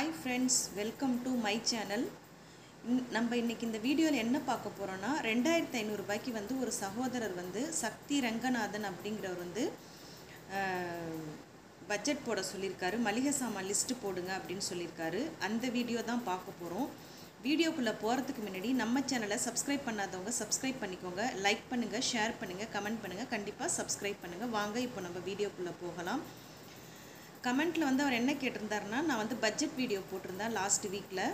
hi friends welcome to my channel நம்ம இன்னைக்கு இந்த வீடியோவில் என்ன பார்க்க போகிறோன்னா ரெண்டாயிரத்தி ஐநூறுரூபாய்க்கு வந்து ஒரு சகோதரர் வந்து சக்தி ரங்கநாதன் அப்படிங்கிறவர் வந்து பட்ஜெட் போட சொல்லியிருக்காரு மளிகை சாமான் லிஸ்ட்டு போடுங்க அப்படின்னு சொல்லியிருக்காரு அந்த வீடியோ தான் பார்க்க போகிறோம் வீடியோக்குள்ளே போகிறதுக்கு முன்னாடி நம்ம சேனலை சப்ஸ்கிரைப் பண்ணாதவங்க சப்ஸ்கிரைப் பண்ணிக்கோங்க லைக் பண்ணுங்கள் ஷேர் பண்ணுங்கள் கமெண்ட் பண்ணுங்கள் கண்டிப்பாக சப்ஸ்கிரைப் பண்ணுங்கள் வாங்க இப்போ நம்ம வீடியோக்குள்ளே போகலாம் கமெண்ட்டில் வந்து அவர் என்ன கேட்டிருந்தாருன்னா நான் வந்து பட்ஜெட் வீடியோ போட்டிருந்தேன் லாஸ்ட் வீக்கில்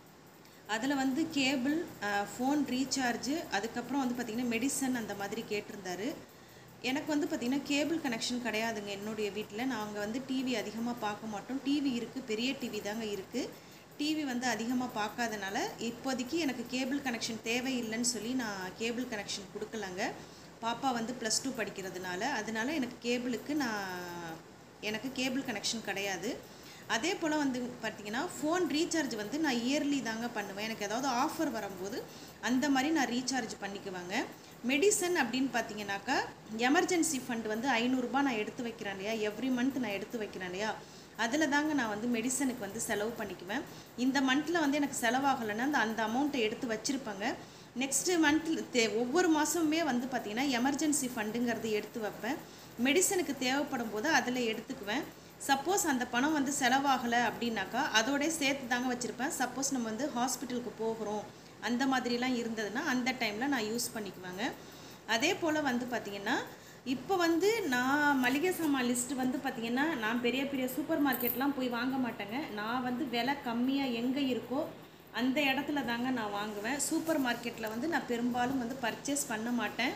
அதில் வந்து கேபிள் ஃபோன் ரீசார்ஜு அதுக்கப்புறம் வந்து பார்த்திங்கன்னா மெடிசன் அந்த மாதிரி கேட்டிருந்தாரு எனக்கு வந்து பார்த்திங்கன்னா கேபிள் கனெக்ஷன் கிடையாதுங்க என்னுடைய வீட்டில் நாங்கள் வந்து டிவி அதிகமாக பார்க்க மாட்டோம் டிவி இருக்குது பெரிய டிவி தாங்க இருக்குது டிவி வந்து அதிகமாக பார்க்காதனால இப்போதைக்கு எனக்கு கேபிள் கனெக்ஷன் தேவையில்லைன்னு சொல்லி நான் கேபிள் கனெக்ஷன் கொடுக்கலங்க பாப்பா வந்து ப்ளஸ் டூ படிக்கிறதுனால அதனால எனக்கு கேபிளுக்கு நான் எனக்கு கேபிள் கனெக்ஷன் கிடையாது அதே போல் வந்து பார்த்திங்கன்னா ஃபோன் ரீசார்ஜ் வந்து நான் இயர்லி தாங்க பண்ணுவேன் எனக்கு ஏதாவது ஆஃபர் வரும்போது அந்த மாதிரி நான் ரீசார்ஜ் பண்ணிக்குவேங்க மெடிசன் அப்படின்னு பார்த்தீங்கன்னாக்கா எமர்ஜென்சி ஃபண்ட் வந்து ஐநூறுரூபா நான் எடுத்து வைக்கிறேன் இல்லையா எவ்ரி மந்த் நான் எடுத்து வைக்கிறேன் இல்லையா அதில் தாங்க நான் வந்து மெடிசனுக்கு வந்து செலவு பண்ணிக்குவேன் இந்த மந்தில் வந்து எனக்கு செலவாகலைன்னா அந்த அந்த அமௌண்ட்டை எடுத்து வச்சுருப்பேங்க நெக்ஸ்ட்டு மந்த்தில் தே ஒவ்வொரு மாதமுமே வந்து பார்த்திங்கன்னா எமர்ஜென்சி ஃபண்டுங்கிறது எடுத்து வைப்பேன் மெடிசனுக்கு தேவைப்படும் போது அதில் எடுத்துக்குவேன் சப்போஸ் அந்த பணம் வந்து செலவாகலை அப்படின்னாக்கா அதோடய சேர்த்து தாங்க வச்சுருப்பேன் சப்போஸ் நம்ம வந்து ஹாஸ்பிட்டலுக்கு போகிறோம் அந்த மாதிரிலாம் இருந்ததுன்னா அந்த டைமில் நான் யூஸ் பண்ணிக்குவேங்க அதே போல் வந்து பார்த்திங்கன்னா இப்போ வந்து நான் மளிகை சாமான் லிஸ்ட்டு வந்து பார்த்திங்கன்னா நான் பெரிய பெரிய சூப்பர் மார்க்கெட்லாம் போய் வாங்க மாட்டேங்க நான் வந்து விலை கம்மியாக எங்கே இருக்கோ அந்த இடத்துல தாங்க நான் வாங்குவேன் சூப்பர் மார்க்கெட்டில் வந்து நான் பெரும்பாலும் வந்து பர்ச்சேஸ் பண்ண மாட்டேன்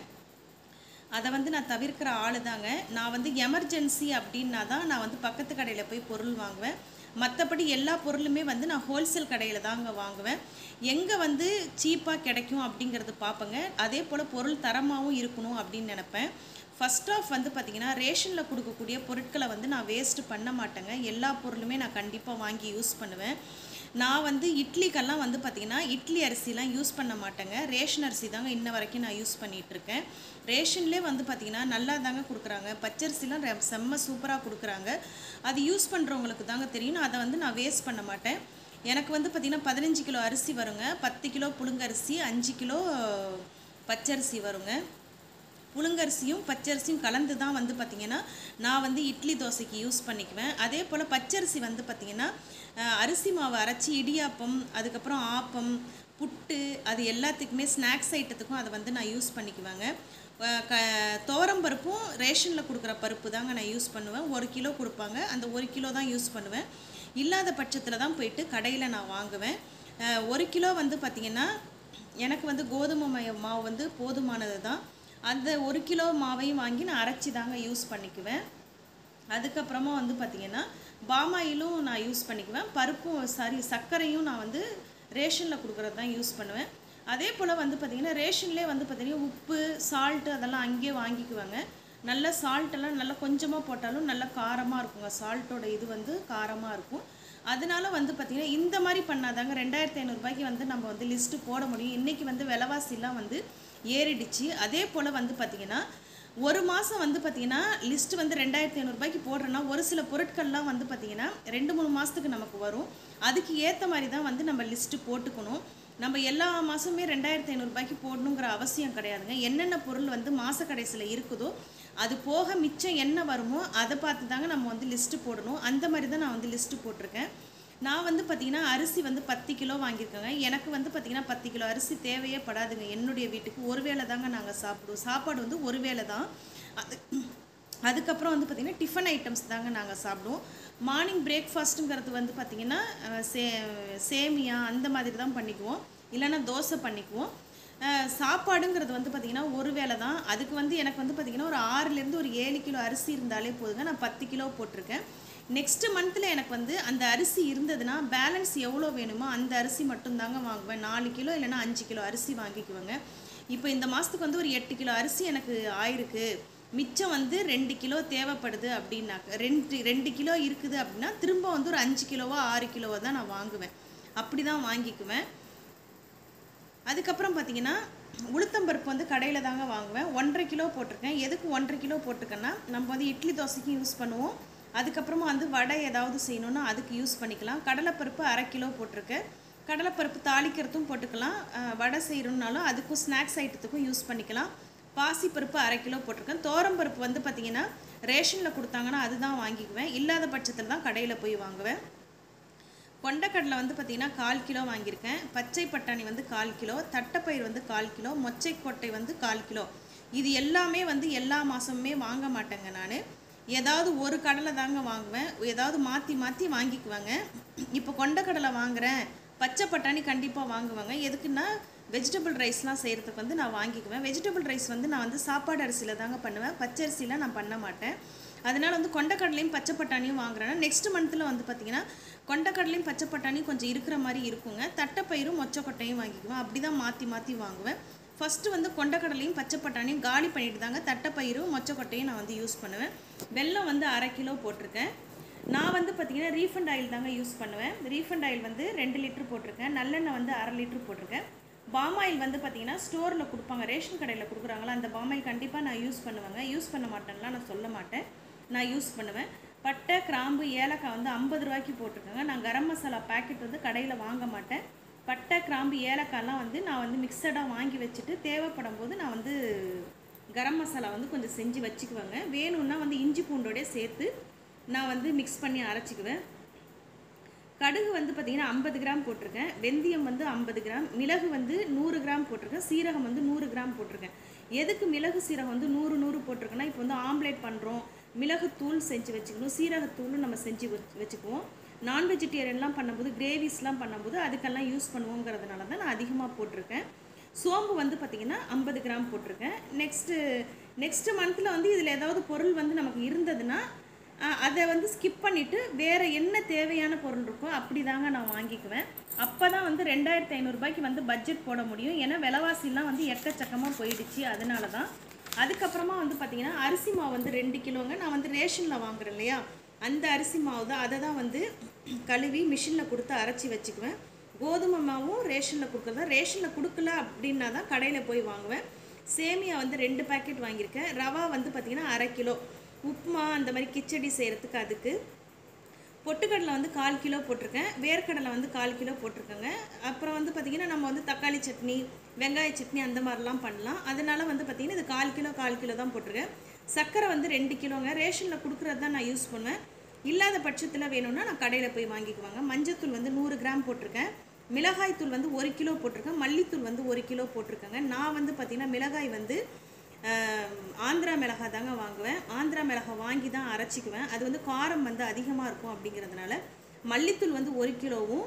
அதை வந்து நான் தவிர்க்கிற ஆள் தாங்க நான் வந்து எமர்ஜென்சி அப்படின்னா தான் நான் வந்து பக்கத்து கடையில் போய் பொருள் வாங்குவேன் மற்றபடி எல்லா பொருளுமே வந்து நான் ஹோல்சேல் கடையில் தாங்க வாங்குவேன் எங்கே வந்து சீப்பாக கிடைக்கும் அப்படிங்கிறது பார்ப்பேங்க அதே போல் பொருள் தரமாகவும் இருக்கணும் அப்படின்னு நினப்பேன் ஃபஸ்ட் ஆஃப் வந்து பார்த்திங்கன்னா ரேஷனில் கொடுக்கக்கூடிய பொருட்களை வந்து நான் வேஸ்ட்டு பண்ண மாட்டேங்க எல்லா பொருளுமே நான் கண்டிப்பாக வாங்கி யூஸ் பண்ணுவேன் நான் வந்து இட்லிக்கெல்லாம் வந்து பார்த்திங்கன்னா இட்லி அரிசிலாம் யூஸ் பண்ண மாட்டேங்க ரேஷன் அரிசி தாங்க இன்ன வரைக்கும் நான் யூஸ் பண்ணிகிட்ருக்கேன் ரேஷன்லேயே வந்து பார்த்திங்கன்னா நல்லா தாங்க கொடுக்குறாங்க பச்சரிசிலாம் ரெ செம்ம சூப்பராக கொடுக்குறாங்க அது யூஸ் பண்ணுறவங்களுக்கு தாங்க தெரியும் அதை வந்து நான் வேஸ்ட் பண்ண மாட்டேன் எனக்கு வந்து பார்த்திங்கன்னா பதினஞ்சு கிலோ அரிசி வருங்க பத்து கிலோ புழுங்கரிசி அஞ்சு கிலோ பச்சரிசி வருங்க புழுங்கரிசியும் பச்சரிசியும் கலந்து தான் வந்து பார்த்திங்கன்னா நான் வந்து இட்லி தோசைக்கு யூஸ் பண்ணிக்குவேன் அதே போல் பச்சரிசி வந்து பார்த்திங்கன்னா அரிசி மாவு அரைச்சி இடியாப்பம் அதுக்கப்புறம் ஆப்பம் புட்டு அது எல்லாத்துக்குமே ஸ்நாக்ஸ் ஐட்டத்துக்கும் அதை வந்து நான் யூஸ் பண்ணிக்குவேங்க க பருப்பும் ரேஷனில் கொடுக்குற பருப்பு தாங்க நான் யூஸ் பண்ணுவேன் ஒரு கிலோ கொடுப்பாங்க அந்த ஒரு கிலோ தான் யூஸ் பண்ணுவேன் இல்லாத பட்சத்தில் தான் போயிட்டு கடையில் நான் வாங்குவேன் ஒரு கிலோ வந்து பார்த்திங்கன்னா எனக்கு வந்து கோதுமை மாவு வந்து போதுமானது தான் அந்த ஒரு கிலோ மாவையும் வாங்கி நான் அரைச்சி தாங்க யூஸ் பண்ணிக்குவேன் அதுக்கப்புறமா வந்து பார்த்திங்கன்னா பாமாயிலும் நான் யூஸ் பண்ணிக்குவேன் பருப்பும் சாரி சர்க்கரையும் நான் வந்து ரேஷனில் கொடுக்குறது தான் யூஸ் பண்ணுவேன் அதே போல் வந்து பார்த்திங்கன்னா ரேஷன்லேயே வந்து பார்த்திங்கன்னா உப்பு சால்ட்டு அதெல்லாம் அங்கேயே வாங்கிக்குவாங்க நல்ல சால்ட்டெல்லாம் நல்லா கொஞ்சமாக போட்டாலும் நல்லா காரமாக இருக்குங்க சால்ட்டோட இது வந்து காரமாக இருக்கும் அதனால வந்து பார்த்திங்கன்னா இந்த மாதிரி பண்ணாதாங்க ரெண்டாயிரத்தி ஐநூறுரூபாய்க்கு வந்து நம்ம வந்து லிஸ்ட்டு போட முடியும் இன்றைக்கி வந்து விலைவாசிலாம் வந்து ஏறிடுச்சு அதே போல் வந்து பார்த்திங்கன்னா ஒரு மாதம் வந்து பார்த்திங்கன்னா லிஸ்ட்டு வந்து ரெண்டாயிரத்தி ஐநூறுரூபாய்க்கு போடுறேன்னா ஒரு சில பொருட்கள்லாம் வந்து பார்த்திங்கன்னா ரெண்டு மூணு மாதத்துக்கு நமக்கு வரும் அதுக்கு ஏற்ற மாதிரி தான் வந்து நம்ம லிஸ்ட்டு போட்டுக்கணும் நம்ம எல்லா மாதமே ரெண்டாயிரத்தி ஐநூறுரூபாய்க்கு போடணுங்கிற அவசியம் கிடையாதுங்க என்னென்ன பொருள் வந்து மாத கடைசியில் இருக்குதோ அது போக மிச்சம் என்ன வருமோ அதை பார்த்து தாங்க நம்ம வந்து லிஸ்ட்டு போடணும் அந்த மாதிரி தான் நான் வந்து லிஸ்ட்டு போட்டிருக்கேன் நான் வந்து பார்த்திங்கன்னா அரிசி வந்து பத்து கிலோ வாங்கியிருக்கேங்க எனக்கு வந்து பார்த்திங்கன்னா பத்து கிலோ அரிசி தேவையே படாதுங்க என்னுடைய வீட்டுக்கு ஒரு வேளை தாங்க நாங்கள் சாப்பிடுவோம் சாப்பாடு வந்து ஒரு வேளை தான் அது அதுக்கப்புறம் வந்து பார்த்திங்கன்னா டிஃபன் ஐட்டம்ஸ் தாங்க நாங்கள் சாப்பிடுவோம் மார்னிங் பிரேக்ஃபாஸ்ட்டுங்கிறது வந்து பார்த்திங்கன்னா சே சேமியா அந்த மாதிரி தான் பண்ணிக்குவோம் இல்லைன்னா தோசை பண்ணிக்குவோம் சாப்பாடுங்கிறது வந்து பார்த்திங்கன்னா ஒரு வேளை தான் அதுக்கு வந்து எனக்கு வந்து பார்த்திங்கன்னா ஒரு ஆறுலேருந்து ஒரு ஏழு கிலோ அரிசி இருந்தாலே போதுங்க நான் பத்து கிலோ போட்டிருக்கேன் நெக்ஸ்ட் மந்தில் எனக்கு வந்து அந்த அரிசி இருந்ததுன்னா பேலன்ஸ் எவ்வளோ வேணுமோ அந்த அரிசி மட்டும்தாங்க வாங்குவேன் நாலு கிலோ இல்லைனா அஞ்சு கிலோ அரிசி வாங்கிக்குவேங்க இப்போ இந்த மாதத்துக்கு வந்து ஒரு எட்டு கிலோ அரிசி எனக்கு ஆயிருக்கு மிச்சம் வந்து ரெண்டு கிலோ தேவைப்படுது அப்படின்னாக்க ரெண்டு ரெண்டு கிலோ இருக்குது அப்படின்னா திரும்ப வந்து ஒரு அஞ்சு கிலோவோ ஆறு கிலோவோ தான் நான் வாங்குவேன் அப்படி தான் வாங்கிக்குவேன் அதுக்கப்புறம் பார்த்தீங்கன்னா உளுத்தம்பருப்பு வந்து கடையில் தாங்க வாங்குவேன் ஒன்றரை கிலோ போட்டிருக்கேன் எதுக்கு ஒன்றரை கிலோ போட்டிருக்கேன்னா நம்ம வந்து இட்லி தோசைக்கும் யூஸ் பண்ணுவோம் அதுக்கப்புறமா வந்து வடை ஏதாவது செய்யணுன்னா அதுக்கு யூஸ் பண்ணிக்கலாம் கடலைப்பருப்பு அரை கிலோ போட்டிருக்கேன் கடலைப்பருப்பு தாளிக்கிறதும் போட்டுக்கலாம் அஹ், வடை செய்யணுன்னாலும் அதுக்கும் ஸ்நாக்ஸ் ஐட்டத்துக்கும் யூஸ் பண்ணிக்கலாம் பாசிப்பருப்பு அரை கிலோ போட்டிருக்கேன் தோரம்பருப்பு வந்து பார்த்திங்கன்னா ரேஷனில் கொடுத்தாங்கன்னா அதுதான் வாங்கிக்குவேன் இல்லாத பட்சத்தில் தான் கடையில் போய் வாங்குவேன் கொண்டக்கடலை வந்து பார்த்திங்கன்னா கால் கிலோ வாங்கியிருக்கேன் பச்சை பட்டாணி வந்து கால் கிலோ தட்டைப்பயிர் வந்து கால் கிலோ மொச்சைக்கொட்டை வந்து கால் கிலோ இது எல்லாமே வந்து எல்லா மாதமுமே வாங்க மாட்டேங்க நான் ஏதாவது ஒரு கடலை தாங்க வாங்குவேன் ஏதாவது மாற்றி மாற்றி வாங்கிக்குவேங்க இப்போ கொண்டக்கடலை வாங்குறேன் பச்சை பட்டாணி கண்டிப்பாக வாங்குவாங்க எதுக்குன்னா வெஜிடபிள் ரைஸ்லாம் செய்கிறதுக்கு வந்து நான் வாங்கிக்குவேன் வெஜிடபிள் ரைஸ் வந்து நான் வந்து சாப்பாடு அரிசியில் தாங்க பண்ணுவேன் பச்சை அரிசியில் நான் பண்ண மாட்டேன் அதனால் வந்து கொண்டக்கடலையும் பச்சை பட்டாணியும் வாங்குறேன்னா நெக்ஸ்ட் மந்த்தில் வந்து பார்த்திங்கன்னா கொண்டக்கடலையும் பச்சை பட்டாணியும் கொஞ்சம் இருக்கிற மாதிரி இருக்குங்க தட்டைப்பயிரும் மொச்சக்கொட்டையும் வாங்கிக்குவேன் அப்படி தான் மாற்றி மாற்றி வாங்குவேன் ஃபஸ்ட்டு வந்து கொண்டக்கடலையும் பச்சை பட்டாணியும் காலி பண்ணிட்டு தாங்க தட்டைப்பயிரும் மொச்சக்கொட்டையும் நான் வந்து யூஸ் பண்ணுவேன் வெல்லம் வந்து அரை கிலோ போட்டிருக்கேன் நான் வந்து பார்த்திங்கன்னா ரீஃபண்ட் ஆயில் தாங்க யூஸ் பண்ணுவேன் ரீஃபண்ட் ஆயில் வந்து ரெண்டு லிட்டர் போட்டிருக்கேன் நல்லெண்ணெய் வந்து அரை லிட்டர் போட்டிருக்கேன் பாம் ஆயில் வந்து பார்த்திங்கன்னா ஸ்டோரில் கொடுப்பாங்க ரேஷன் கடையில் கொடுக்குறாங்களா அந்த பாம் ஆயில் கண்டிப்பாக நான் யூஸ் பண்ணுவேங்க யூஸ் பண்ண மாட்டேன்லாம் நான் சொல்ல மாட்டேன் நான் யூஸ் பண்ணுவேன் பட்டை கிராம்பு ஏலக்காய் வந்து ஐம்பது ரூபாய்க்கு போட்டிருக்கேங்க நான் கரம் மசாலா பாக்கெட் வந்து கடையில் வாங்க மாட்டேன் பட்டை கிராம்பு ஏலக்காய்லாம் வந்து நான் வந்து மிக்சடாக வாங்கி வச்சுட்டு தேவைப்படும் போது நான் வந்து கரம் மசாலா வந்து கொஞ்சம் செஞ்சு வச்சுக்குவேங்க வேணும்னா வந்து இஞ்சி பூண்டோடய சேர்த்து நான் வந்து மிக்ஸ் பண்ணி அரைச்சிக்குவேன் கடுகு வந்து பார்த்திங்கன்னா ஐம்பது கிராம் போட்டிருக்கேன் வெந்தயம் வந்து ஐம்பது கிராம் மிளகு வந்து நூறு கிராம் போட்டிருக்கேன் சீரகம் வந்து நூறு கிராம் போட்டிருக்கேன் எதுக்கு மிளகு சீரகம் வந்து நூறு நூறு போட்டிருக்கேன்னா இப்போ வந்து ஆம்லேட் பண்ணுறோம் மிளகுத்தூள் செஞ்சு வச்சுக்கணும் சீரகத்தூளும் நம்ம செஞ்சு வச்சு வச்சுக்குவோம் நான் வெஜிடேரியன்லாம் பண்ணும்போது கிரேவிஸ்லாம் பண்ணும்போது அதுக்கெல்லாம் யூஸ் பண்ணுவோங்கிறதுனால தான் நான் அதிகமாக போட்டிருக்கேன் சோம்பு வந்து பார்த்திங்கன்னா ஐம்பது கிராம் போட்டிருக்கேன் நெக்ஸ்ட்டு நெக்ஸ்ட்டு மந்தில் வந்து இதில் ஏதாவது பொருள் வந்து நமக்கு இருந்ததுன்னா அஹ், அதை வந்து ஸ்கிப் பண்ணிவிட்டு வேறு என்ன தேவையான பொருள் இருக்கோ அப்படி தாங்க நான் வாங்கிக்குவேன் அப்போ தான் வந்து ரெண்டாயிரத்தி ஐநூறுரூபாய்க்கு வந்து பட்ஜெட் போட முடியும் ஏன்னா விலைவாசிலாம் வந்து எக்கச்சக்கமாக போயிடுச்சு அதனால தான் அதுக்கப்புறமா வந்து பார்த்திங்கன்னா அரிசி மாவு வந்து ரெண்டு கிலோங்க நான் வந்து ரேஷனில் வாங்குறேன் இல்லையா அந்த அரிசி மாவு தான் அதை தான் வந்து கழுவி மிஷினில் கொடுத்து அரைச்சி வச்சுக்குவேன் கோதுமை மாவும் ரேஷனில் கொடுக்குறதா ரேஷனில் கொடுக்கல அப்படின்னா தான் கடையில் போய் வாங்குவேன் சேமியா வந்து ரெண்டு பாக்கெட் வாங்கியிருக்கேன் ரவா வந்து பார்த்திங்கன்னா அரை கிலோ உப்புமா அந்த மாதிரி கிச்சடி செய்கிறதுக்கு அதுக்கு பொட்டுக்கடலை வந்து கால் கிலோ போட்டிருக்கேன் வேர்க்கடலை வந்து கால் கிலோ போட்டிருக்கேங்க அப்புறம் வந்து பார்த்திங்கன்னா நம்ம வந்து தக்காளி சட்னி வெங்காய சட்னி அந்த மாதிரிலாம் பண்ணலாம் அதனால வந்து பார்த்திங்கன்னா இது கால் கிலோ கால் கிலோ தான் போட்டிருக்கேன் சர்க்கரை வந்து ரெண்டு கிலோங்க ரேஷனில் கொடுக்குறது தான் நான் யூஸ் பண்ணுவேன் இல்லாத பட்சத்தில் வேணும்னா நான் கடையில் போய் வாங்கிக்குவாங்க மஞ்சத்தூள் வந்து நூறு கிராம் போட்டிருக்கேன் மிளகாய் தூள் வந்து ஒரு கிலோ போட்டிருக்கேன் மல்லித்தூள் வந்து ஒரு கிலோ போட்டிருக்கேங்க நான் வந்து பார்த்திங்கன்னா மிளகாய் வந்து ஆஹ், ஆந்திரா மிளகாய் தாங்க வாங்குவேன் ஆந்திரா மிளகாய் வாங்கி தான் அரைச்சிக்குவேன் அது வந்து காரம் வந்து அதிகமாக இருக்கும் அப்படிங்கிறதுனால மல்லித்தூள் வந்து ஒரு கிலோவும்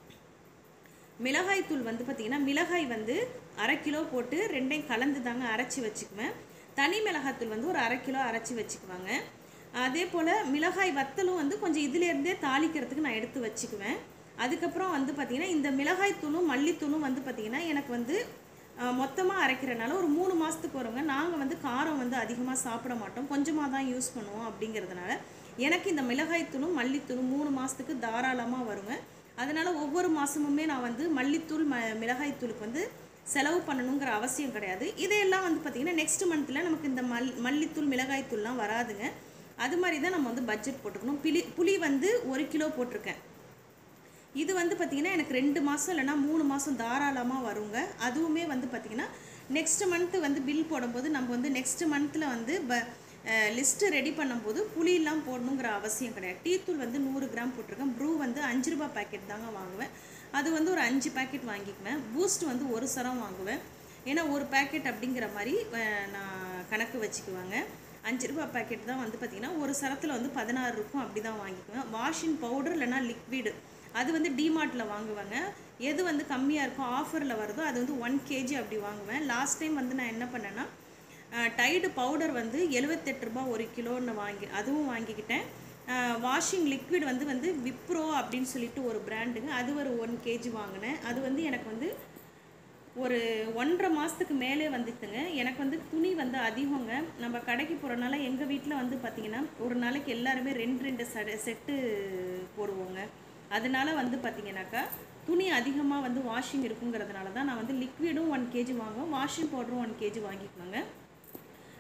மிளகாய் தூள் வந்து பார்த்திங்கன்னா மிளகாய் வந்து அரை கிலோ போட்டு ரெண்டையும் கலந்து தாங்க அரைச்சி வச்சுக்குவேன் தனி மிளகாய்த்தூள் வந்து ஒரு அரை கிலோ அரைச்சி வச்சுக்குவாங்க அதே போல் மிளகாய் வத்தலும் வந்து கொஞ்சம் இதுலேருந்தே தாளிக்கிறதுக்கு நான் எடுத்து வச்சுக்குவேன் அதுக்கப்புறம் வந்து பார்த்திங்கன்னா இந்த மிளகாய் தூளும் மல்லித்தூளும் வந்து பார்த்திங்கன்னா எனக்கு வந்து மொத்தமாக அரைக்கிறனால ஒரு மூணு மாதத்துக்கு வருங்க நாங்கள் வந்து காரம் வந்து அதிகமாக சாப்பிட மாட்டோம் கொஞ்சமாக தான் யூஸ் பண்ணுவோம் அப்படிங்கிறதுனால எனக்கு இந்த மிளகாய்த்தூளும் மல்லித்தூளும் மூணு மாதத்துக்கு தாராளமாக வருங்க அதனால் ஒவ்வொரு மாதமுமே நான் வந்து மல்லித்தூள் ம மிளகாய்த்தூளுக்கு வந்து செலவு பண்ணணுங்கிற அவசியம் கிடையாது இதையெல்லாம் வந்து பார்த்திங்கன்னா நெக்ஸ்ட் மந்தில் நமக்கு இந்த மல் மல்லித்தூள் மிளகாய்த்தூள்லாம் வராதுங்க அது மாதிரி தான் நம்ம வந்து பட்ஜெட் போட்டுக்கணும் புளி புளி வந்து ஒரு கிலோ போட்டிருக்கேன் இது வந்து பார்த்திங்கன்னா எனக்கு ரெண்டு மாதம் இல்லைன்னா மூணு மாதம் தாராளமாக வருங்க அதுவுமே வந்து பார்த்திங்கன்னா நெக்ஸ்ட் மந்த்து வந்து பில் போடும்போது நம்ம வந்து நெக்ஸ்ட் மந்தில் வந்து ப லிஸ்ட்டு ரெடி பண்ணும்போது புளியெல்லாம் போடணுங்கிற அவசியம் கிடையாது டீ தூள் வந்து நூறு கிராம் போட்டிருக்கேன் ப்ரூ வந்து அஞ்சு ரூபாய் பாக்கெட் தாங்க வாங்குவேன் அது வந்து ஒரு அஞ்சு பாக்கெட் வாங்கிக்குவேன் பூஸ்ட் வந்து ஒரு சரம் வாங்குவேன் ஏன்னா ஒரு பாக்கெட் அப்படிங்கிற மாதிரி அஹ், நான் கணக்கு வச்சுக்குவாங்க அஞ்சு ரூபாய் பாக்கெட் தான் வந்து பார்த்திங்கன்னா ஒரு சரத்தில் வந்து பதினாறு இருக்கும் அப்படி தான் வாங்கிக்குவேன் வாஷிங் பவுடர் இல்லைனா லிக்விடு அது வந்து டிமார்ட்டில் வாங்குவாங்க எது வந்து கம்மியாக இருக்கோ ஆஃபரில் வருதோ அது வந்து ஒன் கேஜி அப்படி வாங்குவேன் லாஸ்ட் டைம் வந்து நான் என்ன பண்ணேன்னா டைடு பவுடர் வந்து எழுபத்தெட்டு ரூபாய் ஒரு கிலோன்னு வாங்கி அதுவும் வாங்கிக்கிட்டேன் வாஷிங் லிக்விட் வந்து வந்து விப்ரோ அப்படின்னு சொல்லிட்டு ஒரு பிராண்டுங்க அது ஒரு ஒன் கேஜி வாங்கினேன் அது வந்து எனக்கு வந்து ஒரு ஒன்றரை மாதத்துக்கு மேலே வந்துச்சுங்க எனக்கு வந்து துணி வந்து அதிகங்க நம்ம கடைக்கு போகிறனால எங்கள் வீட்டில் வந்து பார்த்திங்கன்னா ஒரு நாளைக்கு எல்லாருமே ரெண்டு ரெண்டு சட செட்டு போடுவோங்க அதனால வந்து பார்த்திங்கனாக்கா துணி அதிகமாக வந்து வாஷிங் இருக்குங்கிறதுனால தான் நான் வந்து லிக்விடும் ஒன் கேஜி வாங்குவேன் வாஷிங் பவுடரும் ஒன் கேஜி வாங்கிக்குவேங்க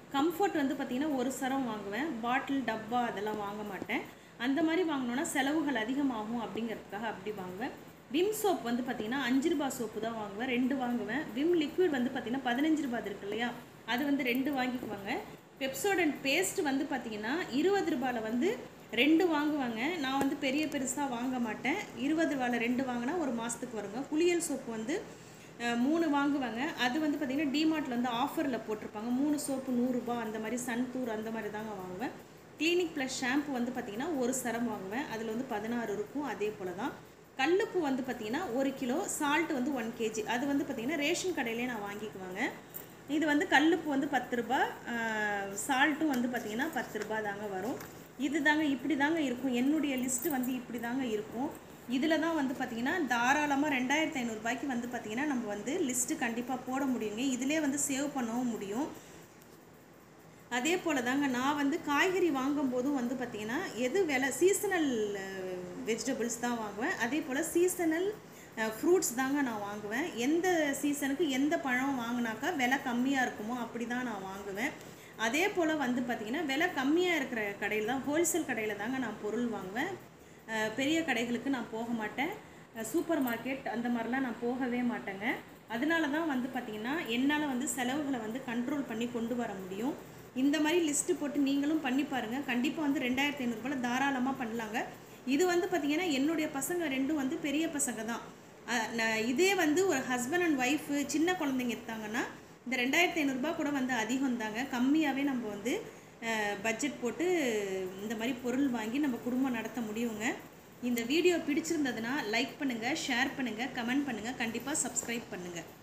கம்ஃபர்ட் வந்து பார்த்திங்கன்னா ஒரு சரம் வாங்குவேன் பாட்டில் டப்பா அதெல்லாம் வாங்க மாட்டேன் அந்த மாதிரி வாங்கினோன்னா செலவுகள் அதிகமாகும் அப்படிங்கிறதுக்காக அப்படி வாங்குவேன் விம் சோப் வந்து பார்த்திங்கன்னா அஞ்சு ரூபா சோப்பு தான் வாங்குவேன் ரெண்டு வாங்குவேன் விம் லிக்விட் வந்து பார்த்திங்கன்னா பதினஞ்சு ரூபா இருக்கு இல்லையா அது வந்து ரெண்டு வாங்கிக்குவாங்க பெப்சோடன்ட் பேஸ்ட் வந்து பார்த்திங்கன்னா இருபது ரூபாயில் வந்து ரெண்டு வாங்குவாங்க நான் வந்து பெரிய பெருசாக வாங்க மாட்டேன் இருபது ரூபாயில் ரெண்டு வாங்கினா ஒரு மாதத்துக்கு வருங்க குளியல் சோப்பு வந்து அஹ், மூணு வாங்குவாங்க அது வந்து பார்த்திங்கன்னா டிமார்ட்டில் வந்து ஆஃபரில் போட்டிருப்பாங்க மூணு சோப்பு நூறுரூபா அந்த மாதிரி சன்தூர் அந்த மாதிரி தாங்க வாங்குவேன் கிளினிக் ப்ளஸ் ஷாம்பு வந்து பார்த்திங்கன்னா ஒரு சரம் வாங்குவேன் அதில் வந்து பதினாறு இருக்கும் அதே போல் தான் கல்லுப்பு வந்து பார்த்திங்கன்னா ஒரு கிலோ சால்ட் வந்து ஒன் கேஜி அது வந்து பார்த்திங்கன்னா ரேஷன் கடையிலே நான் வாங்கிக்குவாங்க இது வந்து கல்லுப்பு வந்து பத்து ரூபா சால்ட்டும் வந்து பார்த்திங்கன்னா பத்து ரூபா தாங்க வரும் இது தாங்க இப்படி தாங்க இருக்கும் என்னுடைய லிஸ்ட்டு வந்து இப்படி தாங்க இருக்கும் இதில் தான் வந்து பார்த்திங்கன்னா தாராளமாக ரெண்டாயிரத்தி ஐநூறுரூபாய்க்கு வந்து பார்த்திங்கன்னா நம்ம வந்து லிஸ்ட்டு கண்டிப்பாக போட முடியுங்க இதிலே வந்து சேவ் பண்ணவும் முடியும் அதே போல் தாங்க நான் வந்து காய்கறி வாங்கும்போதும் வந்து பார்த்திங்கன்னா எது விலை சீசனல் வெஜிடபிள்ஸ் தான் வாங்குவேன் அதே போல் சீசனல் ஃப்ரூட்ஸ் தாங்க நான் வாங்குவேன் எந்த சீசனுக்கு எந்த பழம் வாங்கினாக்கா விலை கம்மியாக இருக்குமோ அப்படி தான் நான் வாங்குவேன் அதே போல் வந்து பார்த்திங்கன்னா விலை கம்மியாக இருக்கிற கடையில் தான் ஹோல்சேல் கடையில் தாங்க நான் பொருள் வாங்குவேன் அஹ் பெரிய கடைகளுக்கு நான் போக மாட்டேன் சூப்பர் மார்க்கெட் அந்த மாதிரிலாம் நான் போகவே மாட்டேங்க அதனால தான் வந்து பார்த்திங்கன்னா என்னால் வந்து செலவுகளை வந்து கண்ட்ரோல் பண்ணி கொண்டு வர முடியும் இந்த மாதிரி லிஸ்ட்டு போட்டு நீங்களும் பண்ணி பாருங்கள் கண்டிப்பாக வந்து ரெண்டாயிரத்தி ஐநூறுரூபாயில் தாராளமாக பண்ணலாங்க இது வந்து பார்த்திங்கன்னா என்னுடைய பசங்க ரெண்டும் வந்து பெரிய பசங்க தான் அஹ் நான் இதே வந்து ஒரு ஹஸ்பண்ட் அண்ட் ஒய்ஃபு சின்ன குழந்தைங்க எடுத்தாங்கன்னா இந்த ரெண்டாயிரத்தி ஐநூறுரூபா கூட வந்து அதிகம் தாங்க கம்மியாகவே நம்ம வந்து பட்ஜெட் போட்டு இந்த மாதிரி பொருள் வாங்கி நம்ம குடும்பம் நடத்த முடியுங்க இந்த வீடியோ பிடிச்சிருந்ததுன்னா லைக் பண்ணுங்கள் ஷேர் பண்ணுங்கள் கமெண்ட் பண்ணுங்கள் கண்டிப்பாக சப்ஸ்கிரைப் பண்ணுங்கள்